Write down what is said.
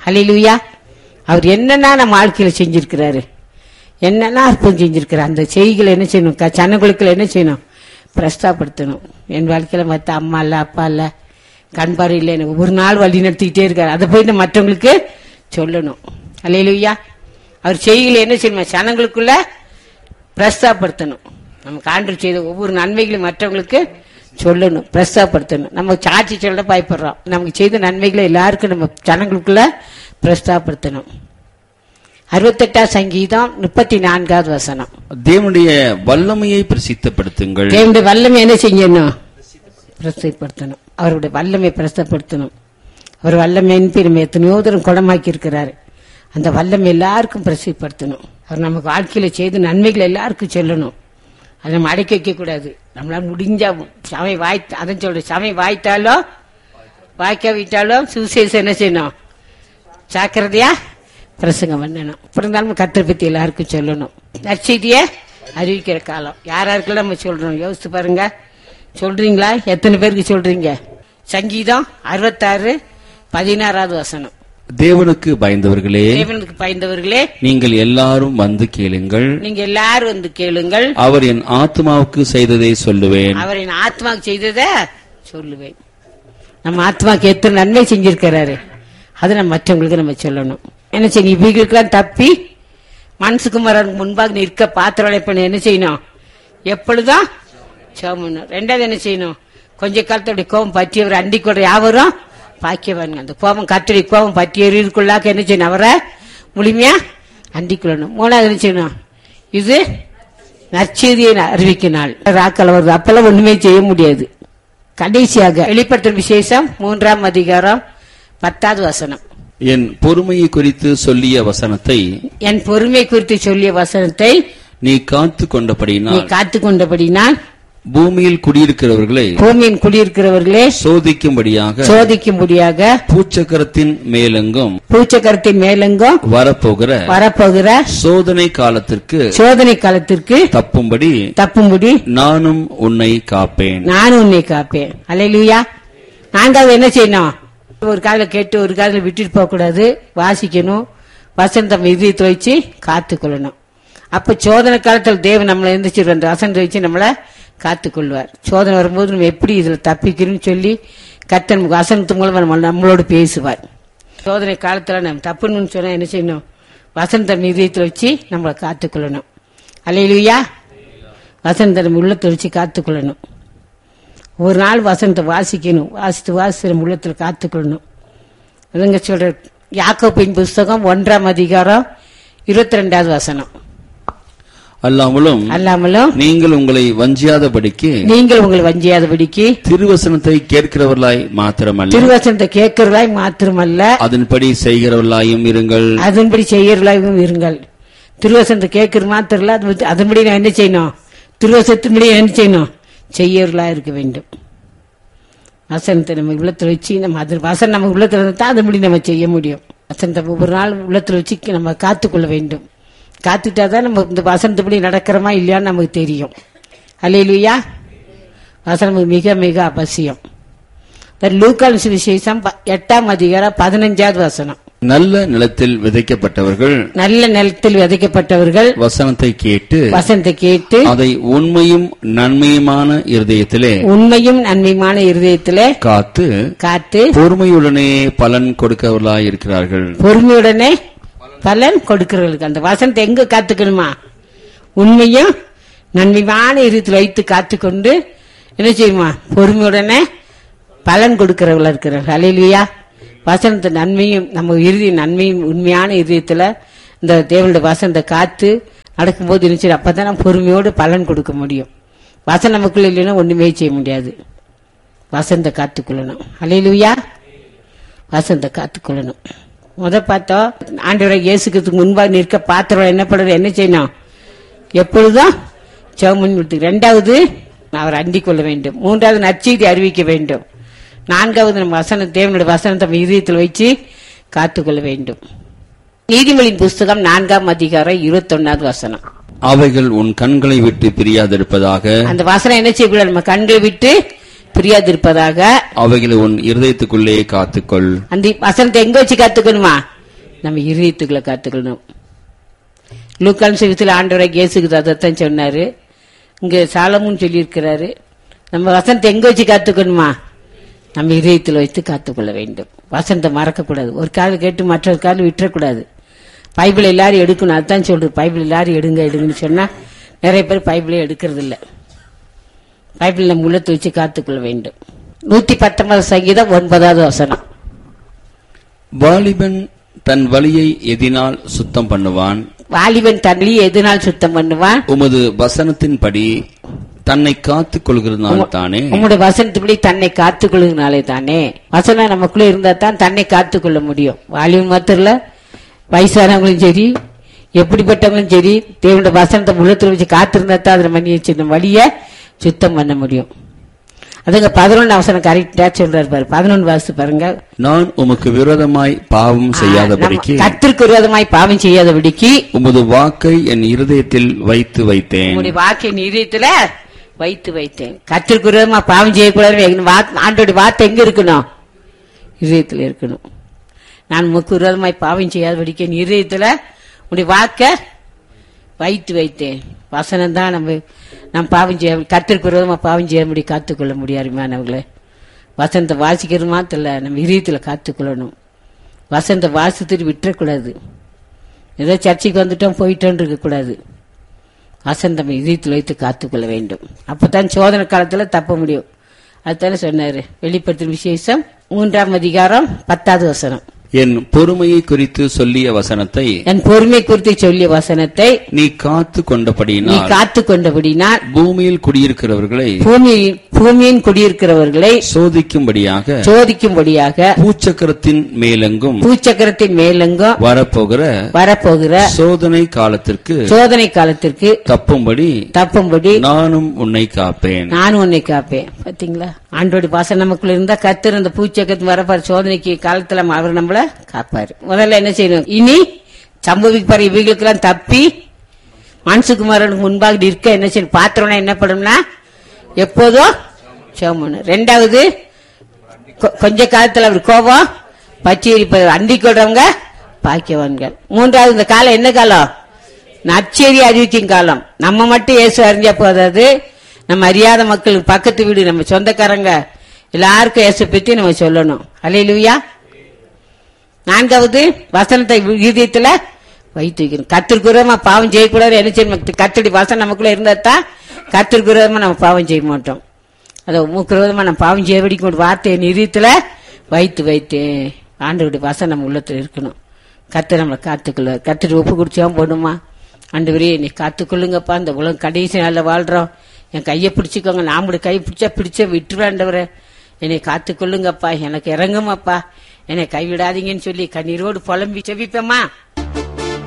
ஹalleluya அவர் என்னென்ன நம்ம வாழ்க்கையில செஞ்சிருக்கிறாரு என்னென்ன அற்புதம் செஞ்சிருக்கிறார் அந்த செய்திகளை என்ன செய்யணும் க- ஜனங்களுக்குள்ள என்ன செய்யணும் பிரஸ்தாப்படுத்தணும் என் வாழ்க்கையில மத்த அம்மா இல்ல அப்பா இல்ல கண் பார்வை இல்லை எனக்கு ஒரு நாள் வழி நடத்திக்கிட்டே இருக்காரு அதை போய் நம்ம மற்றவங்களுக்கு சொல்லணும் ஹalleluya அவர் செய்திகளை என்ன செய்யணும் ஜனங்களுக்குள்ள பிரஸ்தாப்படுத்தணும் நமக்கு ஆண்டு செய்த ஒவ்வொரு நன்மைகளையும் மற்றவங்களுக்கு சொல்லணும் பிரஸ்தாப்படுத்தணும் நம்ம சாட்சி சொல்ல பயப்படுறோம் நமக்கு செய்த நன்மைகளை எல்லாருக்கும் நம்ம ஜனங்களுக்குள்ள பிரஸ்தாப்படுத்தணும் அறுபத்தெட்டாம் சங்கீதம் முப்பத்தி நான்காவது வசனம் தேவனுடைய வல்லமையை பிரசித்தப்படுத்துங்கள் தேவனுடைய வல்லமை என்ன செய்யணும் பிரஸ்தப்படுத்தணும் அவருடைய வல்லமை பிரஸ்தப்படுத்தணும் அவர் வல்லமையின் பெருமை எத்தனையோ தூரம் குணமாக்கி இருக்கிறாரு அந்த வல்லமை எல்லாருக்கும் பிரசிப்படுத்தணும் அவர் நமக்கு வாழ்க்கையில செய்த நன்மைகள் எல்லாருக்கும் சொல்லணும் அதை நம்ம அடக்கி வைக்க கூடாது நம்மளால முடிஞ்சா சமை வாய் அதான் சொல்றேன் சமை வாய்த்தாலும் வாய்க்காவிட்டாலும் சுவிசேஷம் என்ன செய்யணும் ஜாக்கிரதையா பிரசங்கம் பண்ணணும் அப்புறம் இருந்தாலும் கத்தரை பத்தி எல்லாருக்கும் சொல்லணும் நற்செய்திய அறிவிக்கிற காலம் யார் யாருக்கெல்லாம் நம்ம சொல்றோம் யோசித்து பாருங்க சொல்றீங்களா எத்தனை பேருக்கு சொல்றீங்க சங்கீதம் அறுபத்தாறு பதினாறாவது வசனம் தேவனுக்கு பயந்தவர்களே தேவனுக்கு பயந்தவர்களே நீங்கள் எல்லாரும் வந்து கேளுங்கள் நீங்க எல்லாரும் வந்து கேளுங்கள் அவர் என் ஆத்மாவுக்கு செய்ததை சொல்லுவேன் அவரின் ஆத்மாவுக்கு செய்ததை சொல்லுவேன் நம்ம ஆத்மாக்கு எத்தனை நன்மை செஞ்சிருக்கிறாரு அதை நம்ம மற்றவங்களுக்கு நம்ம சொல்லணும் என்ன செய்யணும் இவைகளுக்கெல்லாம் தப்பி மனசுக்குமாரனுக்கு முன்பாக நிற்க பாத்திரம் பண்ண என்ன செய்யணும் எப்பொழுதும் சோமணும் ரெண்டாவது என்ன செய்யணும் கொஞ்ச காலத்தோட கோபம் பற்றியவர் அண்டிக்கூட யாவரும் பாக்கியவானுங்க அந்த கோபம் கத்தடி கோபம் பற்றி எறியதுக்குள்ளாக்க என்ன செய்யணும் அவரை முழுமையா அண்டிக்கொள்ளணும் மூணாவது என்ன செய்யணும் இது நற்செய்தியை அறிவிக்க நாள் ராக்கள் வருது அப்பெல்லாம் ஒண்ணுமே செய்ய முடியாது கடைசியாக வெளிப்படுத்தும் விசேஷம் மூன்றாம் அதிகாரம் பத்தாவது வசனம் என் பொறுமையை குறித்து சொல்லிய வசனத்தை என் பொறுமை குறித்து சொல்லிய வசனத்தை நீ காத்து நீ கொண்டபடியினால் காத்து கொண்டபடினால் பூமியில் குடியிருக்கிறவர்களை பூமியின் குடியிருக்கிறவர்களே சோதிக்கும்படியாக சோதிக்கும்படியாக பூச்சக்கரத்தின் மேலெங்கும் பூச்சக்கரத்தின் மேலெங்கும் வரப்போகிற வரப்போகிற சோதனை காலத்திற்கு சோதனை காலத்திற்கு தப்பும்படி தப்பும்படி நானும் உன்னை காப்பேன் நான் உன்னை காப்பேன் அலையிலுயா நான்காவது என்ன செய்யணும் ஒரு காதுல கேட்டு ஒரு காதுல விட்டுட்டு போக கூடாது வாசிக்கணும் வசந்தம் இதயத்தை வச்சு காத்துக்கொள்ளணும் அப்ப சோதனை காலத்தில் தேவன் நம்மளை எந்திரிச்சு அந்த வசனத்தை வச்சு நம்மளை காத்துக்கொள்வார் சோதனை வரும்போது நம்ம எப்படி இதுல தப்பிக்கணும்னு சொல்லத்து கத்தன் வசனத்து மூலமா நம்ம நம்மளோடு பேசுவார் சோதனை காலத்துல நம்ம தப்புன்னு சொன்னா என்ன செய்யணும் வசந்தம் இதயத்தில் வச்சு நம்மளை காத்துக்கொள்ளணும் அலையிலுயா வசந்தம் உள்ளத்தை வச்சு காத்துக்கொள்ளணும் ஒரு நாள் வசனத்தை வாசிக்கணும் வாசித்து வாசித்து நம்ம உள்ளத்தில் காத்துக்கொள்ளணும் அதுங்க சொல்ற யாக்கோப்பின் புஸ்தகம் ஒன்றாம் அதிகாரம் இருபத்தி ரெண்டாவது வசனம் அல்லாமலும் அல்லாமலும் நீங்கள் உங்களை வஞ்சியாதபடிக்கு நீங்கள் உங்களை வஞ்சியாதபடிக்கு திருவசனத்தை கேட்கிறவர்களாய் மாத்திரமல்ல திருவசனத்தை கேட்கிறவர்களாய் மாத்திரமல்ல அதன்படி செய்கிறவர்களாயும் இருங்கள் அதன்படி செய்யறவர்களாகவும் இருங்கள் திருவசனத்தை கேட்கிற மாத்திரம் இல்ல, அது வந்து அதன்படி நான் என்ன செய்யணும் திருவசனத்தின்படி என்ன செய்யணும் செய்யறவர்களா இருக்க வேண்டும் வசனத்தை நம்ம உள்ளத்துல வச்சு நம்ம அது வசனம் நம்ம உள்ளத்துல இருந்தா அதன்படி நம்ம செய்ய முடியும் வசனத்தை ஒவ்வொரு நாள் உள்ளத்துல வச்சு நம்ம காத்துக்கொள்ள வேண்டும் காத்துட்டாதான் நம்ம இந்த வசனத்துப்படி நடக்கிறோமா இல்லையான்னு நமக்கு தெரியும் அல்லையிலுயா வசனம் மிக மிக அவசியம் லூக்கால் விசேஷம் ப- எட்டாம் அதிகாரம் பதினஞ்சாவது வசனம் நல்ல நிலத்தில் விதைக்கப்பட்டவர்கள் நல்ல நிலத்தில் விதைக்கப்பட்டவர்கள் வசனத்தை கேட்டு வசனத்தை கேட்டு அதை உண்மையும் நன்மையுமான இருதயத்திலே உண்மையும் நன்மையுமான இருதயத்திலே காத்து காத்து பொறுமையுடனே பலன் கொடுக்கவர்களாய் இருக்கிறார்கள் பொறுமையுடனே பலன் கொடுக்கிறவர்களுக்கு அந்த வசனத்தை எங்க காத்துக்கணுமா உண்மையும் நன்மையான இருத்தில் வைத்து காத்துக்கொண்டு என்ன செய்யுமா பொறுமையுடனே பலன் கொடுக்கிறவர்களா இருக்கிறார்கள் அலையிலியா வசனத்தை நன்மையும் நம்ம இறுதி நன்மையும் உண்மையான இதயத்துல இந்த தேவனுடைய வசனத்தை காத்து நடக்கும்போது என்ன செய்யும் அப்பதான் நம்ம பொறுமையோடு பலன் கொடுக்க முடியும் வசனம் நமக்குள்ள இல்லைன்னா ஒண்ணுமே செய்ய முடியாது வசனத்தை காத்துக்கொள்ளணும் அலையிலுயா வசனத்தை காத்துக்கொள்ளணும் முத பார்த்தோம் ஆண்டவரை இயேசுக்கு முன்பாக நிற்க பாத்திரம் என்ன பண்ணுறது என்ன செய்யணும் எப்பொழுதும் சோமன் கொடுத்து ரெண்டாவது அவர் அண்டிக் கொள்ள வேண்டும் மூன்றாவது நற்செய்தி அறிவிக்க வேண்டும் நான்காவது நம்ம வசனம் தேவனுடைய வசனத்தை நம்ம இதயத்தில் வச்சு காத்துக்கொள்ள வேண்டும் நீதிமொழியின் புஸ்தகம் நான்காம் அதிகாரம் இருபத்தொன்னாவது வசனம் அவைகள் உன் கண்களை விட்டு பிரியாதிருப்பதாக அந்த வசனம் என்ன செய்யக்கூடாது நம்ம கண்களை விட்டு பிரியாதிருப்பதாக அவைகளை உன் இருதயத்துக்குள்ளே காத்துக்கொள் அந்த வசனத்தை எங்க வச்சு காத்துக்கணுமா நம்ம இருதயத்துக்குள்ள காத்துக்கணும் லூக்கான் சிவத்தில் ஆண்டவரை இயேசுக்கு அதைத்தான் சொன்னாரு இங்க சாலமும் சொல்லியிருக்கிறாரு நம்ம வசனத்தை எங்க வச்சு காத்துக்கணுமா நம்ம இதயத்தில் வைத்து காத்துக்கொள்ள வேண்டும் வசனத்தை மறக்கக்கூடாது ஒரு கால் கேட்டு மற்றொரு கால் விட்டுறக்கூடாது பைபிள் எல்லாரும் எடுக்கணும் அதுதான் சொல்றது பைபிள் எல்லாரும் எடுங்க எடுங்கன்னு சொன்னா நிறைய பேர் பைபிளே எடுக்கிறது இல்ல பைபிள் நம்ம உள்ளத்தை வச்சு காத்துக்கொள்ள வேண்டும் நூத்தி பத்தொன்பது சங்கீதம் ஒன்பதாவது வசனம் வாலிபன் தன் வழியை எதினால் சுத்தம் பண்ணுவான் வாலிபன் தண்ணி எதுனால் சுத்தம் பண்ணுவான் உமது வசனத்தின்படி தன்னை காத்துக் கொள்கிறதுனால தானே உங்களுடைய வசனத்துப்படி தன்னை காத்துக்கொள்ளுனாலே தானே வசனம் நமக்குள்ள இருந்தா தான் தன்னை காத்துக்கொள்ள முடியும் வாலிபன் மாத்திரம் இல்ல, வயசானவங்களும் சரி எப்படிப்பட்டவங்களும் சரி தேவனுடைய வசனத்தை உள்ளத்துல வச்சு காத்திருந்தா தான் அதில் மணி வச்சு இந்த வழிய சுத்தம் பண்ண முடியும் அதுங்க பதினொன்று அவசரம் கரெக்டா சொல்றாரு பாரு பதினொன்று வாசு பாருங்க நான் உமக்கு விரோதமாய் பாவம் செய்யாதபடிக்கு கத்திற்கு விரோதமாய் பாவம் செய்யாதபடிக்கு உமது வாக்கை என் இருதயத்தில் வைத்து வைத்தேன் உங்களுடைய வாக்கை நீதியத்துல வைத்து வைத்தேன் கத்திற்கு விரோதமா பாவம் செய்யக்கூடாது எங்க வாக்- ஆண்டோடைய வார்த்தை எங்க இருக்கணும் இதயத்துல இருக்கணும் நான் உமக்கு விரோதமாய் பாவம் செய்யாதபடிக்கு என் இதயத்துல உடைய வாக்க வைத்து வைத்தேன் வசனம் தான் நம்ம நாம் பாவம் செய்ய கத்திற்கு விரோதமா பாவம் செய்ய முடியும் காத்துக்கொள்ள முடியாதுமானவங்களே வசனத்தை வாசிக்கிறது மாத்திரம் இல்ல நம்ம இதயத்துல காத்துக்கொள்ளணும் வசனத்தை வாசித்துட்டு விட்டுறக்கூடாது ஏதோ சர்ச்சைக்கு வந்துட்டோம் போயிட்டோம் இருக்கக்கூடாது வசந்தம் இதயத்தில் வைத்து காத்துக்கொள்ள வேண்டும் அப்பதான் சோதனை காலத்துல தப்ப முடியும் அதுதானே சொன்னாரு வெளிப்படுத்தும் விசேஷம் மூன்றாம் அதிகாரம் பத்தாவது வசனம் என் பொறுமையை குறித்து சொல்லிய வசனத்தை என் பொறுமை குறித்து சொல்லிய வசனத்தை நீ காத்து நீ கொண்டபடியினால் காத்து கொண்டபடினால் பூமியில் குடியிருக்கிறவர்களை பூமியில் பூமியின் குடியிருக்கிறவர்களை சோதிக்கும்படியாக சோதிக்கும்படியாக பூச்சக்கரத்தின் மேலெங்கும் பூச்சக்கரத்தின் மேலெங்கும் வரப்போகிற வரப்போகிற சோதனை காலத்திற்கு சோதனை காலத்திற்கு தப்பும்படி தப்பும்படி நானும் உன்னை காப்பேன் நானும் உன்னை காப்பேன் பாத்தீங்களா ஆண்டோடி பாசம் நமக்குள்ள இருந்தா கத்தர் அந்த பூச்சக்கத்து வரப்பாரு சோதனைக்கு காலத்துல அவர் நம்மள காப்பாரு முதல்ல என்ன செய்யணும் இனி சம்பவிப்பாரு இவைகளுக்கெல்லாம் தப்பி மனசுக்குமாரனுக்கு முன்பாக நிற்க என்ன செய்யணும் பாத்திரம்னா என்ன பண்ணும்னா எப்போதும் சோமணும் ரெண்டாவது கொ- கொஞ்ச காலத்துல அவர் கோபம் பச்சை எரிப்பது அண்டி கொள்றவங்க பாக்கியவான்கள் மூன்றாவது இந்த காலம் என்ன காலம் நற்செய்தி அறிவிக்கும் காலம் நம்ம மட்டும் இயேசு அறிஞ்சா போதாது நம்ம அறியாத மக்களுக்கு பக்கத்து வீடு நம்ம சொந்தக்காரங்க எல்லாருக்கும் இயேசு பத்தி நம்ம சொல்லணும் அலையிலுயா நான்காவது வசனத்தை இதயத்துல வைத்து வைக்கணும் கத்திற்குறமா பாவம் செய்யக்கூடாது என்ன செய்யணும் கத்தடி வசனம் நமக்குள்ள இருந்தா தான் கத்திற்குறமா நம்ம பாவம் செய்ய மாட்டோம் அதை மூக்குறதமா நம்ம பாவம் செய்ய வெடிக்கும் ஒரு வார்த்தையை நிறுத்தல வைத்து வைத்தேன் ஆண்டவருடைய வசனம் நம்ம உள்ளத்துல இருக்கணும் கத்து நம்மளை காத்துக்கொள்ள கத்துட்டு ஒப்பு குடிச்சாவும் போடுமா ஆண்டவரே நீ காத்துக்கொள்ளுங்கப்பா இந்த உலகம் கடைசி நாளில் வாழ்றோம் என் கையை பிடிச்சிக்கோங்க நான் கூட கை பிடிச்சா பிடிச்ச விட்டுருவாண்டவரே என்னை காத்துக்கொள்ளுங்கப்பா எனக்கு இறங்குமாப்பா என்னை கைவிடாதீங்கன்னு சொல்லி கண்ணீரோடு புலம்பி செவிப்பேம்மா